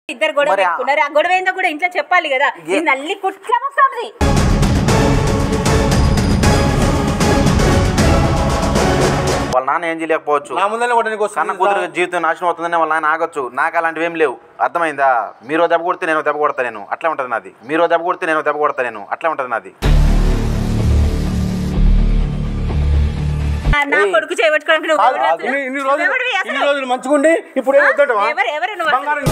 ఇద్దరు గొడవ మరి ఆ- పెట్టుకున్నారు ఆ గొడవ ఏందో కూడా ఇంట్లో చెప్పాలి కదా ఈ నల్లి కుట్ల వస్తుంది వాళ్ళ నాన్న ఏం చేయలేకపోవచ్చు నా ముందరనే కొట్టడానికి కన్న వస్తుంది కూతురు జీవితం నాశనం అవుతుందని వాళ్ళ నాన్న ఆగొచ్చు నాకు అలాంటివి ఏం లేవు అర్థమైందా మీరు దెబ్బ కొడితే నేను దెబ్బ కొడతా నేను అట్లా ఉంటుంది నాది మీరు దెబ్బ కొడితే నేను దెబ్బ కొడతా నేను అట్లా ఉంటుంది నాది ఆ, నా కొడుకు చేయబట్టుకోవడానికి నువ్వు కాదు, ఎవరు ఇన్ని- ఇన్ని అసలు? రోజులు ఎవరివి అసలు? ఇన్ని రోజులు మంచిగుండి ఇప్పుడు ఏం వద్దంటావా? ఎవరు ఎవరు నువ్వు అసలు? బంగారం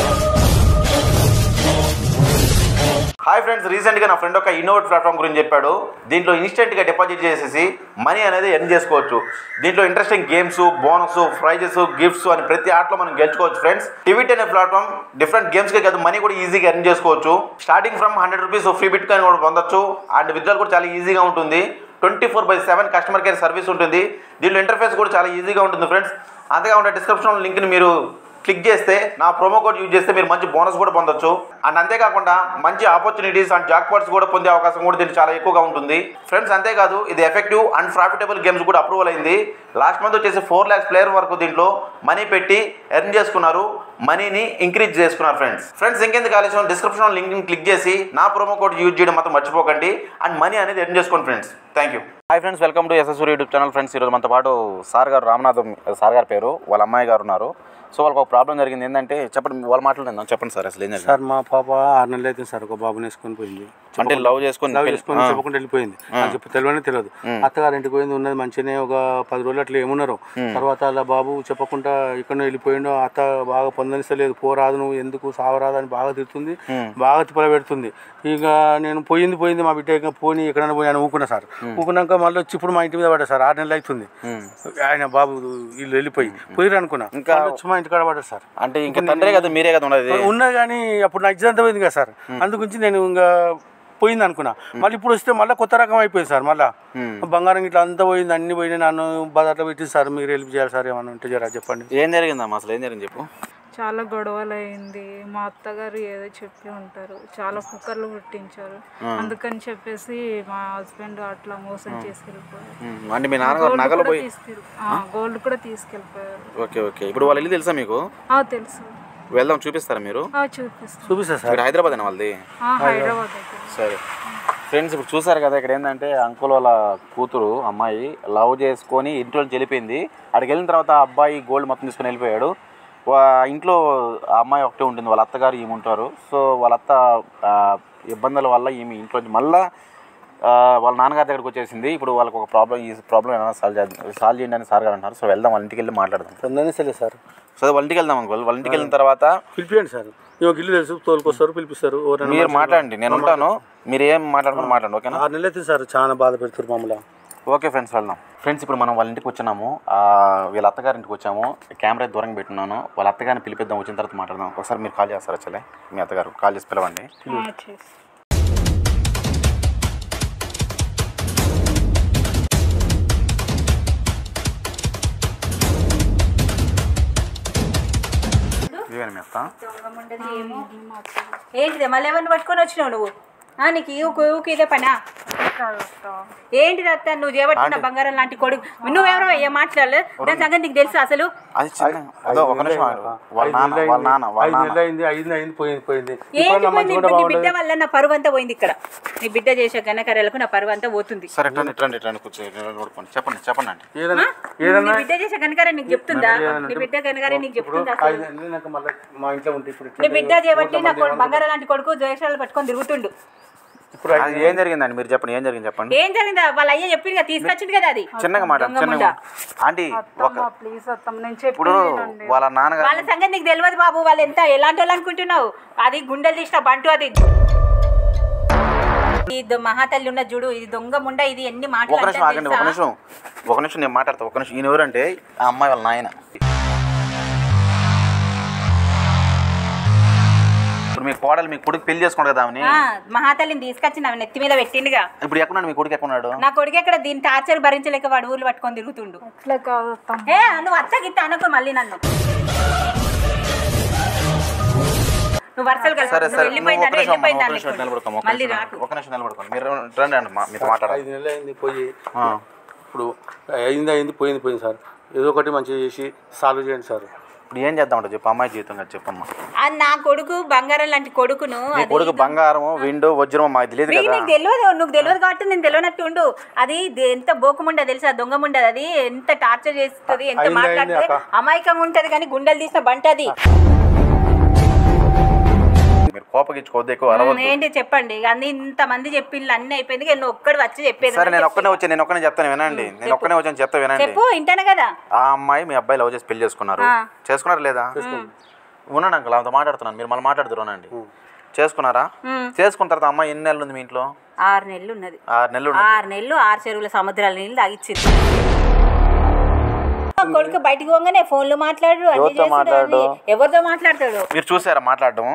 హాయ్ ఫ్రెండ్స్ రీసెంట్గా నా ఫ్రెండ్ ఒక ఇన్నోవేట్ ప్లాట్ఫామ్ గురించి చెప్పాడు దీంట్లో ఇన్స్టెంట్గా డిపాజిట్ చేసేసి మనీ అనేది ఎర్న్ చేసుకోవచ్చు దీంట్లో interesting games bonus prizes gifts అని ప్రతి ఆటలో మనం గెలుచుకోవచ్చు ఫ్రెండ్స్ టివిట్ అనే ప్లాట్ఫామ్ డిఫరెంట్ గేమ్స్కే కాదు మనీ కూడా ఈజీగా ఎర్న్ చేసుకోవచ్చు starting from hundred rupees free bitcoin కూడా పొందొచ్చు అండ్ విత్డ్రాల్ కూడా చాలా ఈజీగా ఉంటుంది twenty four by seven customer care service ఉంటుంది దీంట్లో ఇంటర్ఫేస్ కూడా చాలా ఈజీగా ఉంటుంది ఫ్రెండ్స్ అంతేకాకుండా డిస్క్రిప్షన్ లింక్ని మీరు క్లిక్ చేస్తే నా ప్రోమో కోడ్ యూజ్ చేస్తే మీరు మంచి బోనస్ కూడా పొందొచ్చు అండ్ అంతేకాకుండా మంచి ఆపర్చునిటీస్ అండ్ జాక్పాట్స్ కూడా పొందే అవకాశం కూడా దీనికి చాలా ఎక్కువగా ఉంటుంది ఫ్రెండ్స్ అంతేకాదు ఇది ఎఫెక్టివ్ అండ్ ప్రాఫిటబుల్ గేమ్స్ కూడా అప్రూవల్ అయింది లాస్ట్ మంత్ వచ్చేసి ఫోర్ ల్యాక్స్ ప్లేయర్ వరకు దీంట్లో మనీ పెట్టి ఎర్న్ చేసుకున్నారు మనీని ఇంక్రీజ్ చేసుకున్నారు ఫ్రెండ్స్ ఫ్రెండ్స్ ఇంకెందుకు ఆలస్యం డిస్క్రిప్షన్ లింక్ క్లిక్ చేసి నా ప్రోమో కోడ్ యూజ్ చేయడం మాత్రం మర్చిపోకండి అండ్ మనీ అనేది ఎర్న్ చేసుకోండి friends thank you hi friends welcome to ఎస్ఎస్సూరి యూట్యూబ్ ఛానల్ ఫ్రెండ్స్ ఈరోజు మనతో పాటు సార్ గారు రామనాథం సార్ గారి పేరు వాళ్ళ అమ్మాయి గారు ఉన్నారు సో వాళ్ళకి ఒక ప్రాబ్లం జరిగింది ఏంటంటే చెప్పండి వాళ్ళ మాట్లాడిందాం చెప్పండి సార్ అసలు ఏం జరిగింది సార్ మా పాప ఆరు నెలలు అయితే సార్ ఒక బాబుని వేసుకొని పోయింది అంటే లవ్ చేసుకొని లవ్ పెళ్లి- చేసుకొని ఆ. చెప్పకుండా వెళ్ళిపోయింది నాకు చెప్పి తెలియని తెలియదు అత్తగారి ఇంటికి పోయింది ఉన్నది మంచిగానే ఒక పది రోజులు అట్లా ఏమున్నారు తర్వాత అలా బాబు చెప్పకుండా ఇక్కడ వెళ్ళిపోయిండు అత్త బాగా పొందనిస్తలేదు పోరాదు నువ్వు ఎందుకు సావరాదు అని బాగా తిడుతుంది బాగా తిప్పల పెడుతుంది ఇక నేను పోయింది పోయింది మా బిడ్డ ఇక పోని ఎక్కడైనా పోయి అని ఊకున్నా సార్ ఊకున్నాక మళ్ళీ వచ్చి ఇప్పుడు మా ఇంటి మీద పడ్డా సార్ ఆరు నెలలు అవుతుంది ఆయన బాబు వీళ్ళు వెళ్ళిపోయి పోయిరు అనుకున్నా ఇంకా- మళ్ళీ వచ్చి మా ఇంటికాడ పడ్డారు సార్ అంటే ఇంకా తండ్రే కదా మీరే కదా ఉన్నది ఉన్నది కానీ అప్పుడు నాకు ఇదంతా పోయింది కదా సార్ అందుగురించి నేను ఇంకా పోయింది అనుకున్నా మళ్ళీ ఇప్పుడు వస్తే మళ్ళీ కొత్త రకం అయిపోయింది సార్ మళ్ళీ బంగారం ఇట్లా అంతా పోయింది అన్ని పోయినాయి నన్ను బజార్లో పెట్టింది సార్ మీరు హెల్ప్ చేయాలి సార్ ఏమన్నా ఉంటే జరా చెప్పండి ఏం జరిగిందమ్మా అసలు ఏం జరిగింది చెప్పు చాలా గొడవలు అయింది మా అత్తగారు ఏదో చెప్పి ఉంటారు చాలా కుక్కర్లు పుట్టించారు అందుకని చెప్పేసి మా హస్బెండ్ అట్లా మోసం చేసుకెళ్ళిపోయారు ఉమ్, అంటే మీ నాన్నగారు నగలు కూడా పోయి తీసుకెళ్ళి గోల్డ్ కూడా తీసుకెళ్ళిపోయారు ఓకే ఓకే ఇప్పుడు వాళ్ళ ఇల్లు తెలుసా మీకు ఆ, తెలుసు వెళ్దాం చూపిస్తారా మీరు ఆ, చూపిస్తాను చూపిస్తా సార్ మీరు హైదరాబాద్ అయినా వాళ్ళది ఆ, హైదరాబాద్ దగ్గర సరే ఫ్రెండ్స్ ఇప్పుడు చూసారు కదా ఇక్కడ ఏంటంటే అంకుల్ వాళ్ళ కూతురు అమ్మాయి లవ్ చేసుకొని ఇంట్లో నుంచి వెళ్ళిపోయింది అక్కడికి వెళ్ళిన తర్వాత ఆ అబ్బాయి గోల్డ్ మొత్తం తీసుకొని వెళ్ళిపోయాడు వా- ఇంట్లో ఆ అమ్మాయి ఒకటే ఉంటుంది వాళ్ళ అత్తగారు ఈమె ఉంటారు సో వాళ్ళ అత్త ఆ, ఇబ్బందుల వల్ల ఈమె ఇంట్లో నుంచి మళ్ళా ఆ, వాళ్ళ నాన్నగారి దగ్గరికి వచ్చేసింది ఇప్పుడు వాళ్ళకి ఒక ప్రాబ్లం ఈ ప్రాబ్లం ఏమైనా సాల్వ్ చేద్దాం సాల్వ్ చేయండి అని సార్ గారు అంటారు సో వెళ్దాం వాళ్ళ ఇంటికి వెళ్ళి మాట్లాడదాం పొందనిస్తలే సార్ సో వాళ్ళ ఇంటికి వెళ్దాం అంకుల్ వాళ్ళ ఇంటికి వెళ్ళిన తర్వాత పిలిపియండి సార్ మేము ఇల్లు తెలుసు తోలుకొస్తారు పిలిపిస్తారు ఎవరైనా మీరు మాట్లాడండి నేను ఉంటాను మీరు ఏం మాట్లాడుకుని మాట్లాడండి ఓకేనా ఆరు నెలలు అయితే సార్ చాలా బాధ పెడుతున్నారు మమ్మల్ని ఓకే ఫ్రెండ్స్ వెళ్దాం ఫ్రెండ్స్ ఇప్పుడు మనం వాళ్ళ ఇంటికి వచ్చాము ఆ, వీళ్ళ అత్తగారింటికి వచ్చాము కెమెరా దూరంగా పెట్టున్నాను వాళ్ళ అత్తగారిని పిలిపిద్దాం వచ్చిన తర్వాత మాట్లాడదాం ఒకసారి మీరు కాల్ చేస్తారా చెల్లె మీ అత్తగారు కాల్ చేసి పిలవండి ఆ, చేసి ఇదేనా మీ అత్త ఏంటిది మళ్ళీ ఎవరిని పట్టుకొని వచ్చినావు నువ్వు ఆ, నీకు ఈ ఊకు ఊకు ఇదే పనా ఏంటిది అత్త నువ్వు చేయబట్టుకున్న బంగారం లాంటి కొడుకు నువ్వెవరో అయ్యా మాట్లాడలేదు దాని సంగతి నీకు తెలుసు అసలు అది చిన్న అదో ఒక నిమిషం ఆగు. వాళ్ళ నాన్న వాళ్ళ నాన్న వాళ్ళ ఐదు నాన్న నెలలు అయింది ఐదు అయింది పోయింది పోయింది ఏంటి ఇప్పుడు నా పోయింది? మంచిగా నీ బిడ్డ వల్ల నా పరువు అంతా పోయింది ఇక్కడ నీ బిడ్డ చేసే ఘనకార్యాలకు నా పరువు అంతా పోతుంది సరే ఎట్లా ఎట్లా ఎట్లా కూర్చో నోడుకోండి చెప్పండి చెప్పండి అండి ఏదైనా నీ బిడ్డ చేసే ఘనకార్యం నీకు చెప్తుందా నీ బిడ్డ ఘనకార్యం నీకు ఇప్పుడు చెప్తుందా అసలు? ఐదు నెలలు నాకు మళ్ళీ మా ఇంట్లో ఉంటే ఇప్పుడు నీ ఇట్లా బిడ్డ చేయబట్టి నా కొడుకు బంగారం లాంటి కొడుకు ద్వేషాలు పట్టుకొని తిరుగుతుండు ఇప్పుడు అది ఏం జరిగిందండి మీరు చెప్పండి ఏం జరిగింది చెప్పండి ఏం జరిగిందా వాళ్ళ అయ్య చెప్పింది కదా తీసుకొచ్చింది కదా అది చిన్నగా మాట్లాడండి చిన్నగా ఆంటీ ఒక అత్తమ్మ ప్లీజ్ అత్తమ్మ నేను చెప్పి ఇప్పుడు వాళ్ళ నాన్నగారు వాళ్ళ సంగతి నీకు తెలియదు బాబు వాళ్ళు ఎంత ఎలాంటి వాళ్ళు అనుకుంటున్నావు అది గుండెలు తీసిన బంటు అది ఈ దొ- మహాతల్లి ఉన్న చూడు ఇది దొంగ ముండ ఇది ఎన్ని మాటలు ఒక నిమిషం అంటారు ఆగండి ఒక తెలుసా? నిమిషం ఒక నిమిషం నేను మాట్లాడతా ఒక నిమిషం ఈయన ఎవరంటే ఆ అమ్మాయి వాళ్ళ నాయన ఇప్పుడు మీ కోడలు మీ కొడుకు పెళ్లి చేసుకోండి కదా ఆమెని ఆ, మహాతల్లిని తీసుకొచ్చి నా నెత్తి మీద పెట్టిండుగా ఇప్పుడు ఎక్కడున్నాడు మీ కొడుకు ఎక్కడున్నాడు నా కొడుకు ఎక్కడ దీని టార్చర్ భరించలేక వాడు ఊర్లు పట్టుకొని తిరుగుతుండు అట్లా కాదు అత్తమ్మ ఏ నువ్వు అత్త గిత్త అనుకో మళ్ళీ నన్ను నువ్వు వరుసలు కలిసి సరే నువ్వు సరే వెళ్ళిపోయిందా నువ్వు ఒక నిమిషం అమ్మా, వెళ్ళిపోయిందా ఒక నిమిషం నిలబడుకోమ్మా, ఒక మళ్ళీ నిమిషం రాకు ఒక నిమిషం నిలబడుకోండి మీరు రండి అండి మా- మీతో మాట్లాడాలి ఐదు నెలలు అయింది పోయి ఆ. ఇప్పుడు అయింది అయింది పోయింది పోయింది సార్ ఏదో ఒకటి మంచిగా చేసి సాల్వ్ చేయండి సార్ ఇప్పుడు ఏం చేద్దామంట చెప్పు అమ్మాయి జీవితం కదా చెప్పమ్మా ఆ నా కొడుకు బంగారం లాంటి కొడుకును నీ అది కొడుకు బంగారం విండు వజ్రం మాకు తెలియదు మీకు కదా నీకు తెలియదు నువ్వు తెలియదు కాబట్టి నేను తెలియనట్టు ఉండు అది దే- ఎంత బోకముండ తెలుసా దొంగముండదు అది ఎంత టార్చర్ చేస్తుంది ఎంత అయింది, అయింది మాట్లాడితే అక్క. అమాయకంగా ఉంటది కానీ గుండెలు తీసిన బంటది మీరు కోపగించుకోవద్దు ఎక్కువ అరవద్దు ఏంటి చెప్పండి ఇక అన్ని ఇంత మంది చెప్పిండ్రు అన్ని అయిపోయింది ఇక నువ్వు ఒక్కడు వచ్చి చెప్పేది సరే నేను ఒక్కనే వచ్చి నేను ఒక్కనే చెప్తాను వినండి నేను ఒక్కనే వచ్చాను చెప్తా వినండి చెప్పు ఇంటాను కదా ఆ అమ్మాయి మీ అబ్బాయి లవ్ చేసి పెళ్లి చేసుకున్నారు ఆ. చేసుకున్నారు లేదా ఉన్నాను అంకుల్ అంత మాట్లాడుతున్నాను మీరు మళ్ళీ మాట్లాడుతున్నానండి చేసుకున్నారా చేసుకున్న తర్వాత అమ్మాయి ఎన్ని నెలలు ఉంది మీ ఇంట్లో ఆరు నెలలు ఉన్నది ఆరు నెలలు ఉంది ఆరు నెలలు ఆరు చెరువుల సముద్రాల నీళ్ళు తాగిచ్చింది కొడుకు బయటికి పోగానే ఫోన్లు మాట్లాడు అన్ని ఎవరితో చేసుడు, మాట్లాడు? అన్ని- ఎవరితో మాట్లాడతాడు మీరు చూసారా మాట్లాడడం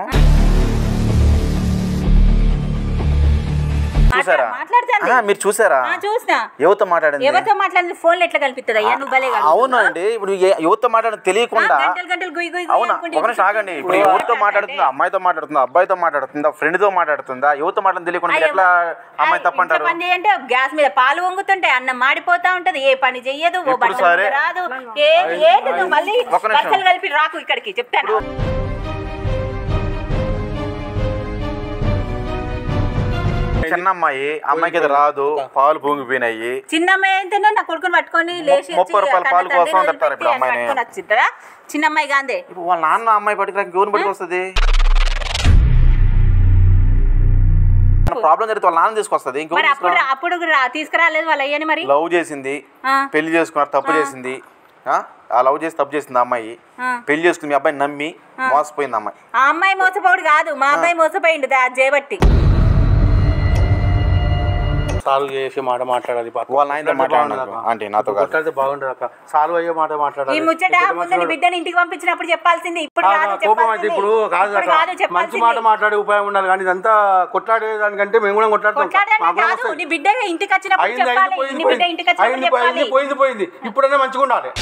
చూసారా మాట్లాడతాను ఆ, మీరు చూసారా ఆ, చూసినా ఎవరితో మాట్లాడింది ఎవరితో మాట్లాడింది ఫోన్లు ఎట్లా కల్పిస్తుంది అయ్యా నువ్వు భలే కలుపుతున్నావు. అవునండి ఇప్పుడు ఏ- ఎవరితో మాట్లాడడం తెలియకుండా ఆ, గంటలు గంటలు గుయ్ గుయ్ గుయ్ అవునా అనుకుంటే ఒక నిమిషం ఆగండి ఇప్పుడు ఎవరితో మాట్లాడుతుందా అమ్మాయితో మాట్లాడుతుందా అబ్బాయితో మాట్లాడుతుందా ఫ్రెండ్ తో మాట్లాడుతుందా ఎవరితో మాట్లాడుతుంది తెలియకుండా మీరు ఎట్లా అమ్మాయి తప్పంటారు ఇంట్లో పని అంటే గ్యాస్ మీద పాలు వంగుతుంటాయి అన్నం మాడిపోతా ఉంటది ఏ పని చెయ్యదు ఓ ఇప్పుడు బట్టలు సరే. రాదు ఏ ఏంటి నువ్వు మళ్ళీ ఒక నిమిషం. బట్టలు కలిపి రాకు ఇక్కడికి చెప్తాను చిన్న అమ్మాయి అమ్మాయికి అది రాదు పాలు పొంగిపోయినాయి చిన్నమ్మాయి అయితేనే నా కొడుకుని పట్టుకొని లేచి ముప్పై వచ్చి రూపాయల కన్న పాలు కోసం తండ్రిని తిడతారు ఇప్పుడు వదిలిపెట్టి అమ్మాయిని. పట్టుకొని వచ్చింటారా చిన్నమ్మాయి గాందే ఇప్పుడు వాళ్ళ నాన్న అమ్మాయి పట్టుకురాకి ఎవరిని పట్టుకు వస్తుంది ప్రాబ్లం జరిగితే వాళ్ళ నాన్న తీసుకొస్తుంది మరి ఇంకొకరు అప్పుడు అప్పుడు రా- తీసుకురాలేదు వాళ్ళు అయ్యని మరి లవ్ చేసింది ఆ. పెళ్లి చేసుకున్నారు తప్పు చేసింది ఆ? ఆ లవ్ చేసి తప్పు చేసింది ఆ అమ్మాయి ఆ. పెళ్లి చేసుకుని మీ అబ్బాయిని నమ్మి మోసపోయింది ఆ అమ్మాయి ఆ అమ్మాయి మోసపోడు కాదు మా అమ్మాయి మోసపోయిండు దా జేబట్టి సాల్వ్ చేసే మాట మాట్లాడాలి పాప. వాళ్ళ నాయనతో కొట్లాడితే మాట్లాడు బాగుండదు నాకు. అక్క. ఆంటీ, నాతో కాదు. కొట్లాడితే బాగుండదు అక్క సాల్వ్ అయ్యే మాట ఈ మాట్లాడాలి ముచ్చట పెద్ద ముందు నీ మనుషులు- బిడ్డని ఇంటికి పంపించినప్పుడు చెప్పాల్సింది ఇప్పుడు కాదు, కాదు ఆ కోపం అయితే చెప్పాల్సింది. ఇప్పుడు కాదు ఇప్పుడు అక్క. కాదు మంచి చెప్పాల్సింది. మాట మాట్లాడే ఉపాయం ఉండాలి కానీ ఇదంతా కొట్లాడే దానికంటే మేము కూడా కొట్లాడతాం కొట్లాడడానికి మాకు కూడా కాదు వస్తాయి. నీ బిడ్డ ఇంటికి వచ్చినప్పుడు అయింది అయింది చెప్పాలి పోయింది నీ బిడ్డ పోయింది ఇంటికి వచ్చినప్పుడు అయింది పోయింది చెప్పాలి పోయింది పోయింది ఇప్పుడైనా మంచిగా ఉండాలి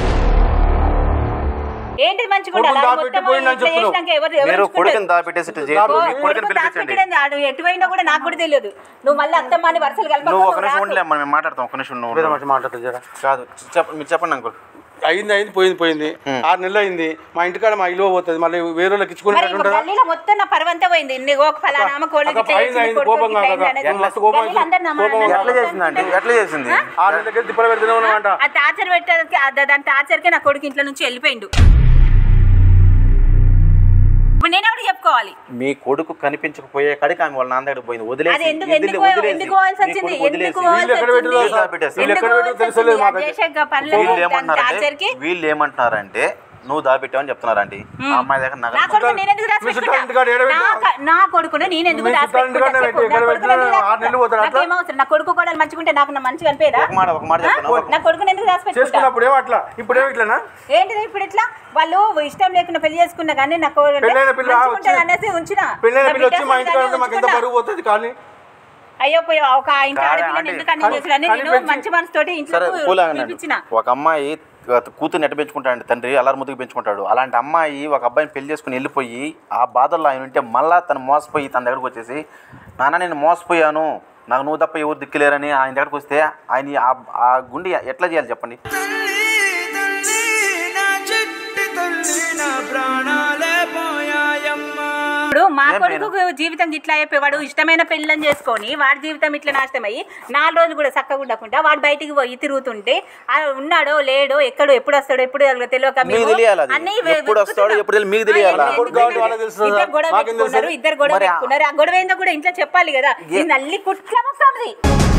ఏంటి మంచిగా కొడుకుని ఉండాలి? దాపెట్టి మొత్తం పోయిందని ఇట్లా చెప్తున్నావు. చేసినాక ఎవరు ఎవరు మీరు ఉంచుకుంటారు? కొడుకుని దాపెట్టేసి ఇట్లా చేయొద్దు. ఓ, మీ కొడుకుని కొడుకు పిలిపించండి దాచిపెట్టేది ఆడు ఎటు పోయినా కూడా నాకు కూడా తెలియదు నువ్వు మళ్ళీ అత్తమ్మని వరుసలు కలపకు, నువ్వు ఒక నువ్వు నిమిషం రాకు. ఉండలే మనం మాట్లాడతాం ఒక నిమిషం నువ్వు వేరే ఉండు. మంచి మాట్లాడతారు జరా కాదు చెప్ప మీరు చెప్పండి అంకుల్ అయింది అయింది పోయింది పోయింది ఆరు నెలలు అయింది మా ఇంటికాడ మా ఇల్లు పోతుంది మళ్ళీ వేరే వాళ్ళకి మరి ఇచ్చుకునేటట్టు ఇంకో ఉంటుందా గల్లీలో మొత్తం నా పర్వంతా పోయింది నీకు ఒక ఫలానా ఆమె కోళ్ళు అక్క, ఇట్లా అయింది, చేసింది, అయింది, కొడుకు కోపం ఇట్లా కాదు అయింది అక్క. అనేది. మస్తు కోపం గల్లీలో అందరు నా మాట కోపం అన్నారు. ఎట్లా చేసిందండి ఎట్లా చేసింది ఆరు నెలల దగ్గర తిప్పలు పెడుతూనే ఉన్నామంట ఆ టార్చర్ పెట్టడానికి ఆ దాని టార్చర్కే నా కొడుకు ఇంట్లో నుంచి వెళ్ళిపోయిండు ఇప్పుడు నేను ఎవరు చెప్పుకోవాలి మీ కొడుకు కనిపించకపోయే కాడికి ఆమె వాళ్ళ నాన్న దగ్గర పోయింది వదిలేసి అది ఎందుకు వదిలే- ఎందుకు వదిలేసి, ఎందుకు పోవాల్సి మీ వచ్చింది కొడుకు ఎందుకు వదిలేసి. పోవాల్సి వీళ్ళు ఎక్కడ వచ్చింది పెట్టారో వీళ్ళు పెట్టేస్తారు. వీళ్ళు ఎందుకు ఎక్కడ పోవాల్సి పెట్టారో తెలుసలేదు వచ్చింది? మాకైతే. ఆ చేసే పనులు వీళ్ళు దాని ఏమంటున్నారంటే టార్చర్కి వీళ్ళు ఏమంటున్నారంటే నువ్వు దాపెట్టావని చెప్తున్నారండి ఆ అమ్మాయి దగ్గర నా నగలు కొడుకు నేను ఎందుకు మీ చుట్టాల ఇంటికాడ ఏడ దాచిపెట్టుకుంటా? పెట్టినా? నా క- నా కొడుకును నేను ఎందుకు మీ చుట్టాల ఇంటికాడ దాచిపెట్టుకుంటా? పెట్టి చెప్పు. నా ఎక్కడ కొడుకును ఎందుకు పెట్టినా ఆరు నెలలు పోతారా అట్లా? నాకేం అవసరం? నా కొడుకు కూడా మంచిగా ఉంటే నాకు నా మంచిగా అనిపేదా ఒక మాట ఒక మాట చెప్తాను నా కొడుకుని ఎందుకు దాచిపెట్టుకుంటా చేసుకున్నప్పుడు ఏమో అట్లా ఇప్పుడు ఏమో ఇట్లనా ఏంటిది ఇప్పుడు ఇట్లా వాళ్ళు ఇష్టం లేకుండా పెళ్లి చేసుకున్నా కానీ నాకు అంటే పెళ్ళైన పిల్ల మంచిగా వచ్చి- ఉంటది అనేసి ఉంచిన పెళ్ళైన నా పిల్ల వచ్చి బిడ్డ మా ఇంటికాడ ఉంటే సంతానం మాకు ఎంత ఉంచుకున్నా. బరువు పోతుంది కానీ అయ్యో పోయి ఒక ఇంటి కాదా ఆడపిల్లని అంటే- ఎందుకు అన్ని కానీ- చేసులని కానీ నేను పెంచి- మంచి మనసుతోటి ఇంట్లో సరే కూలాగండి పిలిపించిన ఒక అమ్మాయి కూతుర్ని ఎట్ట పెంచుకుంటాడు తండ్రి అల్లరి ముద్దుకు పెంచుకుంటాడు అలాంటి అమ్మాయి ఒక అబ్బాయిని పెళ్లి చేసుకుని వెళ్ళిపోయి ఆ బాధల్లో ఆయన ఉంటే మళ్ళా తను మోసపోయి తన దగ్గరకు వచ్చేసి నాన్న నేను మోసపోయాను నాకు నువ్వు తప్ప ఎవరు దిక్కులేరని ఆయన దగ్గరకు వస్తే ఆయన ఆ- ఆ గుండె ఎట్లా చేయాలి చెప్పండి తల్లి తల్లి నా చిట్టి తల్లి నా ప్రాణాలే పోయాయమ్మా ఇప్పుడు మా ఏం కొడుకు జీవితం ఇట్లా అయిపోయి వాడు ఇష్టమైన పెళ్ళని చేసుకొని వాడి జీవితం ఇట్లా నాశనమయ్యి నాలుగు రోజులు కూడా చక్కగా ఉండకుండా వాడు బయటికి పోయి తిరుగుతుంటే ఆ ఉన్నాడో లేడో ఎక్కడో ఎప్పుడు వస్తాడో ఎప్పుడు తెలియక మీకు మేము తెలియాలి అది. అన్నీ వె- ఎప్పుడు వస్తాడో, వెతుకుతున్నాం. ఎప్పుడు తెలియదు, మీకు ఆ, తెలియాలి. ఎందుకు నా కొడుకు కాబట్టి వాళ్ళకి తెలుస్తుంది. ఇద్దరు గొడవ మాకేం తెలుసు? పెట్టుకున్నారు ఇద్దరు గొడవ మరి ఆ- పెట్టుకున్నారు ఆ గొడవ ఏందో కూడా ఇంట్లో చెప్పాలి కదా ఇది నల్లి కుట్ల మొక్కది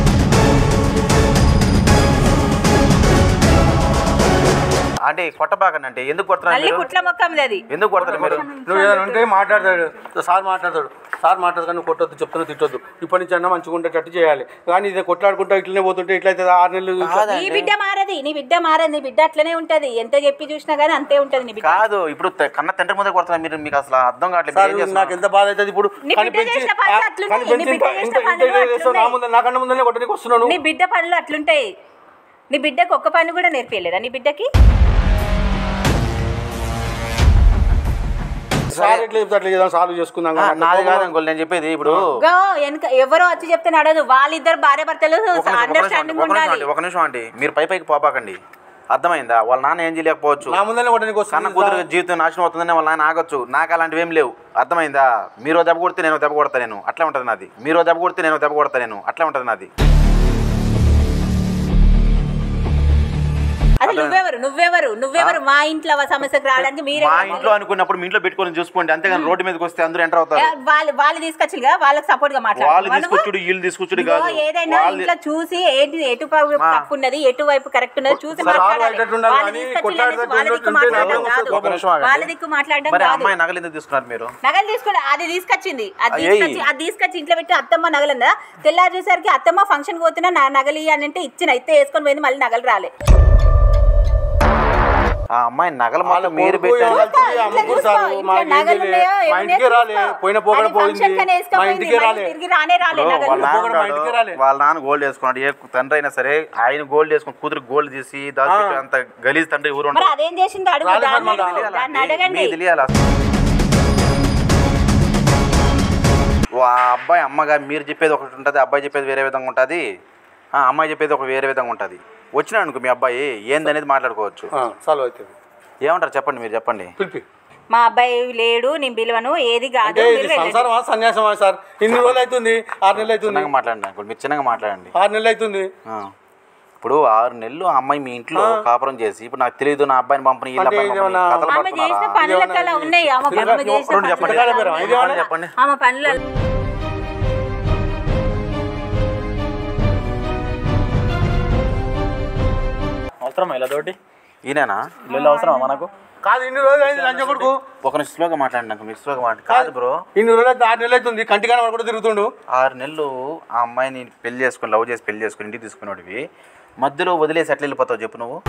అంటే కొట్టబాకండి అంటే ఎందుకు కొడుతున్నారు నల్లి మీరు కుట్ల మొక్కది అది ఎందుకు కొడతారు మీరు నువ్వు ఏదైనా ఉంటే మాట్లాడతాడు సార్ మాట్లాడతాడు సార్ మాట్లాడదు కానీ నువ్వు కొట్టొద్దు చెప్తున్నా తిట్టొద్దు ఇప్పటి నుంచి అన్నా మంచిగా ఉండేటట్టు చేయాలి కానీ ఇది కొట్లాడుకుంటా ఇట్లనే పోతుంటే ఇట్లయితే ఆరు నెలలు నీ బిడ్డ మారది నీ బిడ్డ మారది నీ బిడ్డ అట్లనే ఉంటది ఎంత చెప్పి చూసినా కానీ అంతే ఉంటది నీ బిడ్డ కాదు ఇప్పుడు త- కన్న తండ్రి ముందే కొడుతున్నారు మీరు మీకు అసలు అర్థం కావట్లేదు సార్ మీరు ఏం నాకు చేస్తున్నారు? ఎంత బాధ అవుతుంది ఇప్పుడు నీ బిడ్డ కనిపించి చేసిన పనులు అట్లున్నాయి. నీ కనిపించి బిడ్డ ఇంత చేసిన ఇంత పనులు ఇంత చేస్తావు నా అట్లున్నాయి. ముందు నాకన్నా ముందరనే కొట్టడానికి వస్తున్నాను నీ బిడ్డ పనులు అట్లుంటాయి నీ బిడ్డకు ఒక్క పని కూడా నేర్పించలేదా నీ బిడ్డకి సార్ ఎట్లా చెప్తే అట్లా చేద్దాం సాల్వ్ చేసుకుందాం ఆ, కానీ నాది కాదు అంకుల్ నేను చెప్పేది ఇప్పుడు గా వెనక ఎవరో వచ్చి చెప్తే నడదు వాళ్ళిద్దరు భార్య భర్తలు ఒక నిమిషం, ఒక నిమిషం అండర్స్టాండింగ్ అండి, ఒక నిమిషం ఉండాలి అండి, ఒక నిమిషం అండి మీరు పై పైకి పోపాకండి అర్థమైందా వాళ్ళ నాన్న ఏం చేయలేకపోవచ్చు నా ముందరనే కొట్టడానికి కన్న వస్తుంది కూతురు జీవితం నాశనం అవుతుందని వాళ్ళ నాన్న ఆగొచ్చు నాకు అలాంటివి ఏం లేవు అర్థమైందా మీరు దెబ్బ కొడితే నేను దెబ్బ కొడతా నేను అట్లా ఉంటుంది నాది మీరు దెబ్బ కొడితే నేను దెబ్బ కొడతా నేను అట్లా ఉంటుంది నాది అది నువ్వెవరు నువ్వెవరు నువ్వెవరు మా ఇంట్లో ఆ సమస్యకు రావడానికి మీరే మా ఇంట్లో అనుకున్నప్పుడు మీ ఇంట్లో పెట్టుకొని చూసుకోండి అంతేగాని రోడ్డు మీదకి వస్తే అందరూ ఎంటర్ అవుతారు ఏ, వాళ్ళు వాళ్ళు తీసుకొచ్చిగా వాళ్ళకి సపోర్ట్ గా వాళ్ళు మాట్లాడు తీసుకొచ్చుడు వీళ్ళు తీసుకొచ్చుడు కాదు ఏదైనా వాళ్ళు ఇంట్లో చూసి ఏంటి ఎటు వైపు మా. తప్పు ఉన్నది ఎటు వైపు కరెక్ట్ ఉన్నది చూసి సార్, మాట్లాడాలి. వాళ్ళు అయ్యేటట్టు ఉండాలి వాళ్ళు కానీ తీసుకొచ్చి కొట్లాడేటట్టు వాళ్ళ దిక్కు ఉంటే మాట్లాడడం నమ్మకం కాదు. ఒక నిమిషం ఆగండి. వాళ్ళ దిక్కు మాట్లాడడం మరి కాదు అమ్మాయి నగలు ఎందుకు తీసుకున్నారు మీరు నగలు తీసుకుని అది తీసుకొచ్చింది అది అయ్యేయ్. తీసుకొచ్చి అది తీసుకొచ్చి ఇంట్లో పెట్టి అత్తమ్మ నగలన్నా తెల్లారి చూసరికి అత్తమ్మ ఫంక్షన్ పోతున్నా నా నగలి అని అంటే ఇచ్చిన అయితే వేసుకొని పోయింది మళ్ళీ నగలు రాలే ఆ అమ్మాయి నగలు వాళ్ళ మాత్రం మీరు కొడుకు పెట్టారు ఎవరు వచ్చి అమ్ముకురు సార్ ఇంట్లో మాకు ఏం నగలు తెలియదు. ఉన్నాయో, మా ఏం ఇంటికే రాలే చూసుకో. పోయిన పోగడ అది పోయింది function కనే మా వేసుకపోయింది, ఇంటికే మళ్ళీ రాలే తిరిగి రానే రాలే ఇప్పుడు నగలు. వాళ్ళ నాన్న పోగడ మా ఇంటికే ఉన్నాడు, రాలే. వాళ్ళ నాన్న గోల్డ్ వేసుకున్నాడు ఏ తండ్రి అయినా సరే ఆయన గోల్డ్ వేసుకుని కూతురు గోల్డ్ తీసి దాచిపెట్టి అంత గలీజ్ తండ్రి ఊరు మరి అదేం చేసింది అడుగు రాలేదు దాన్ని మరి అడుగు, తెలియాలా? దాన్ని అడగండి మీకు తెలియాలి అసలు. ఓ ఆ అబ్బాయి అమ్మగా మీరు చెప్పేది ఒకటి ఉంటుంది అబ్బాయి చెప్పేది వేరే విధంగా ఉంటుంది ఆ అమ్మాయి చెప్పేది ఒక వేరే విధంగా ఉంటుంది వచ్చినాడు అనుకో మీ అబ్బాయి ఏందనేది మాట్లాడుకోవచ్చు సాల్వ్ అవుతుంది ఏమంటారు చెప్పండి మీరు చెప్పండి పిలిపి మా అబ్బాయి లేడు నేను పిలవను ఏది కాదు అంటే మీరు ఇది వెళ్ళండి. సంసారమా సన్యాసమా సార్ ఇన్ని రోజులు అవుతుంది ఆరు నెలలు అవుతుంది చిన్నగా మాట్లాడండి అంకుల్ మీరు చిన్నగా మాట్లాడండి ఆరు నెలలు అవుతుంది ఆ. ఇప్పుడు ఆరు నెలలు ఆ అమ్మాయి మీ ఇంట్లో కాపురం చేసి ఇప్పుడు నాకు తెలియదు నా అబ్బాయిని పంపని వీళ్ళ అంటే అబ్బాయిని పంపని ఇదేమన్నా- కథలు ఆమె చేసిన పడుతున్నారా? పనులకి అలా ఉన్నాయి ఆమె ఆమె చేసిన రెండు చెప్పండి పనులకి అలా చెప్పండి. ఉన్నాయి. ఇదేమన్నా? చెప్పండి ఆమె పనులు అవసరమా ఇలా తోటి ఈయననా ఇల్లు అవసరమా మనకు కాదు ఇన్ని రోజులు అయింది లంచ కొడుకు ఒక నిమిషం స్లోగా మాట్లాడండి నాకు మీరు స్లోగా మాట్లాడు కాదు బ్రో ఇన్ని రోజులు అయితే ఆరు నెలలు అవుతుంది కంటిగానే వాడు కూడా తిరుగుతుండు ఆరు నెలలు ఆ అమ్మాయిని పెళ్లి చేసుకుని లవ్ చేసి పెళ్లి చేసుకుని ఇంటికి తీసుకునేటివి మధ్యలో వదిలేసి ఎట్లా వెళ్ళిపోతావు చెప్పు నువ్వు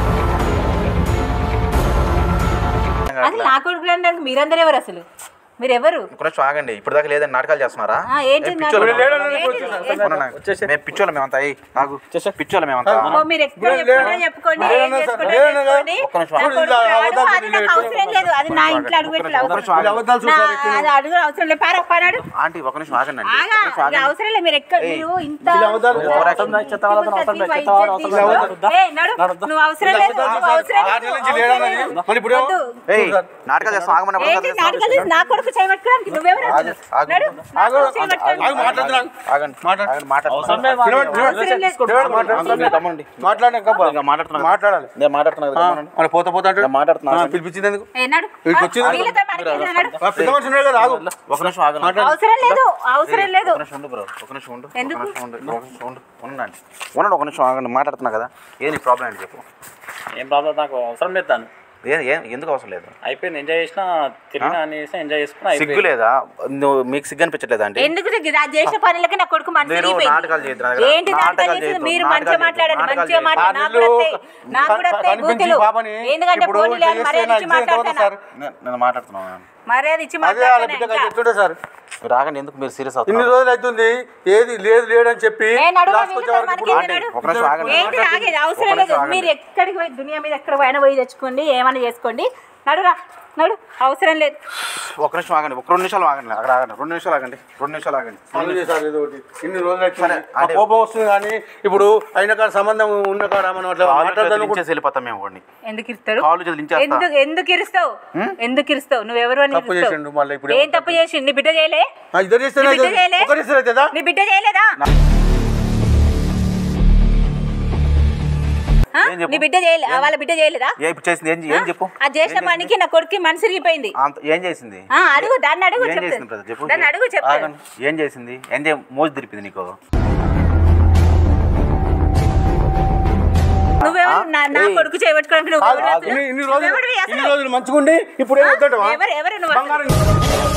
అది నా కొడుకులు అనడానికి మీరందరూ ఎవరు అసలు మీరెవరు ఒక నిమిషం ఆగండి ఇప్పుడు దాకా లేదని నాటకాలు చేస్తున్నారా ఆ, ఏంటి ఏ పిచ్చోళ్ళ నాకు- మేము? ఏంటిది? ఏంటిది? అవునా నాకు? మేము పిచ్చోళ్ళ మేమంతా ఏయ్, ఆగు పిచ్చోళ్ళ మేమంతా ఓ, మీరు ఎక్కడ చెప్పుకున్నా చెప్పుకోండి ఏం లేదన్నా సార్, చేసుకుంటారో లేదన్నా చేసుకోండి. ఒక్క నిమిషం నా ఆగు. కొడుకు ఇలా రాడు, అబద్ధాలు అది నాకు అవసరం లేదు అది నా ఇంట్లో అడుగు పెట్టు ఒక నిమిషం ఆగండి. అబద్ధాలు నా- చూసారు అది అడుగు అవసరం లేదు పారా పనాడు ఆంటీ ఒక నిమిషం ఆగండి అండి. ఆగా ఒక నిమిషం ఇది ఆగండి. అవసరం లేదు మీరు ఎక్కడ మీరు ఇంత ఇలా అబద్ధాలు అవసరం లేదు, చెత్త వాదన అవసరం లేదు, చెత్త వాదన అవసరం లేదు. ఏయ్, నడు. నువ్వు అవసరం లేదు నువ్వు అవసరం ఆరు నెలల లేదు నుంచి అవసరం లేడన్నది. లేదు. మళ్ళీ ఇప్పుడు ఏమో? వద్దు. ఏయ్, నాటకాలు చేస్తాం ఆగమన్నప్పుడు ఏంటి నాటకాలు నాటకాలు చేసి నా కొడుకు చేయబట్టుకోవడానికి నువ్వెవరు అసలు? ఆగు. నడు. నా ఆగు, కొడుకు చేయబట్టుకోవడానికి. ఆగు, మాట్లాడుతున్నాను ఆగండి మాట్లాడు. ఆగండి, మాట్లాడు. అవసరం లేదు తినవండి, మాకు. తినవండి. అవసరం లేదు. తినవండి, మాట్లాడు. అంకుల్, మీరు గమ్మునండి. మాట్లాడినాక బా. ఇంకా మాట్లాడుతున్నా కదా. మాట్లాడాలి నేను మాట్లాడుతున్నా కదా, ఆ, గమ్మునండి. మరి పోతా పోతా అంటాడు. నేను మాట్లాడుతున్నా. ఆ, పిలిపించింది ఎందుకు ఏ, నడు. వీడికి వచ్చింది వీళ్ళతో మనకి ఏంటి, నడు. ఆ, పెద్ద మనిషి ఉన్నాడు కదా ఆగు ఒక నిమిషం ఆగండి. అవసరం లేదు అవసరం లేదు ఒక నిమిషం ఉండు బ్రో ఒక నిమిషం ఉండు ఒక ఎందుకు? నిమిషం ఉండు ఒక నిమిషం ఉండు ఉండండి ఉండండి ఒక నిమిషం ఆగండి మాట్లాడుతున్నా కదా ఏంది ప్రాబ్లం ఏంటి చెప్పు ఏం ప్రాబ్లం నాకు అవసరం లేదు దాన్ని ఏ ఏ- ఎందుకు అవసరం లేదు అయిపోయింది ఎంజాయ్ చేసిన తిరిగిన అని చేసిన ఎంజాయ్ చేసుకున్నా సిగ్గు లేదా నువ్వు మీకు సిగ్గు అనిపించట్లేదా అంటే ఎందుకు ఇది? ఆ చేసిన పనులకి నా కొడుకు మనసు మీరు విరిగిపోయింది. నాటకాలు చేయొద్దు నా దగ్గర. ఏంటి నాటకాలు నాటకాలు చేసేది చేయొద్దు. మీరు నాటకాలు మంచిగా చేయొద్దు. మాట్లాడండి నాటకాలు మంచిగా చేయొద్దు. మాట్లాడండి నాకు కూడా వస్తాయి నాకు కూడా వస్తాయి కనిపించి బూతులు పాపని ఎందుకంటే ఇప్పుడు పోనీ లేదు చేస్తే మర్యాద నాకు ఇచ్చి ఇచ్చిన తర్వాత మాట్లాడతాను సార్ నే- నేను మాట్లాడుతున్నాను మర్యాద ఇచ్చి అదే వాళ్ళ మాట్లాడతాను బిడ్డగా ఇంకా. చెప్తుంటే సార్ మీరు ఆగండి ఎందుకు మీరు సీరియస్ ఇన్ని అవుతున్నారు రోజులు అవుతుంది ఏది లేదు లేడని చెప్పి ఏ నడు, లాస్ట్ వీళ్ళతో వచ్చే వరకు మనకి ఇప్పుడు ఏంటి ఆగండి. నడు? ఒక నిమిషం ఆగండి. ఏంటి ఆగేది అవసరం ఒక లేదు నిమిషం ఆగండి. మీరు ఎక్కడికి పోయి దునియా మీద ఎక్కడ పోయినా పోయి తెచ్చుకోండి ఏమైనా చేసుకోండి నడురా నడు అవసరం లేదు ఒక నిమిషం ఆగండి ఒక రెండు నిమిషాలు ఆగండి అక్కడ ఆగండి రెండు నిమిషాలు ఆగండి రెండు నిమిషాలు ఆగండి పనులు చేశారు ఏదో ఒకటి ఇన్ని రోజులు అవుతుంది సరే, ఆ అంటే- కోపం వస్తుంది కానీ ఇప్పుడు అయిన కాడ సంబంధం ఉన్న కాడ మనం అట్లా కాళ్ళు మాట్లాడదాం చేతులు లించేసి వెళ్ళిపోతాం మేము వాడిని ఎందుకు ఇస్తాడు కాళ్ళు చేతులు లించేస్తా ఎందుకు ఎందుకు ఇరుస్తావు ఎందుకు ఇరుస్తావు నువ్వు ఎవరు అని తప్పు ఇరుస్తావు? చేసిండు మళ్ళీ ఇప్పుడు ఏం తప్పు చేసి నీ బిడ్డ చేయలే ఆ, ఇద్దరు చేస్తే నీ బిడ్డ చేయలే? ఒకరు ఇస్తారు అవుతుందా నీ బిడ్డ చేయలేదా ఆ? ఏం చెప్పు? నీ బిడ్డ చేయలే ఆ, వాళ్ళ బిడ్డ చేయలేదా ఏ ఇప్పుడు చేసింది ఏం ఏం చెప్పు ఆ చేసిన ఏం పనికి నా కొడుకు మనసు ఇరిగిపోయింది అంత ఏం చేసింది ఆ, అడుగు దాన్ని అడుగు ఏం చేసింది చెప్తాను బ్రదర్ చెప్పు దాన్ని అడుగు చెప్తాను ఆగండి. ఏం చేసింది ఏం చే మోజు తిరిపింది నీకు నువ్వెవరు నా నా ఏయ్. కొడుకు చేయబట్టుకోవడానికి నువ్వు కాదు, ఎవరు అసలు? ఇన్ని ఇన్ని రోజులు నువ్వెవరివి అసలు? ఇన్ని రోజులు మంచిగుండి ఇప్పుడు ఏం వద్దంటావా ఎవరు ఎవరు నువ్వు అసలు? బంగారం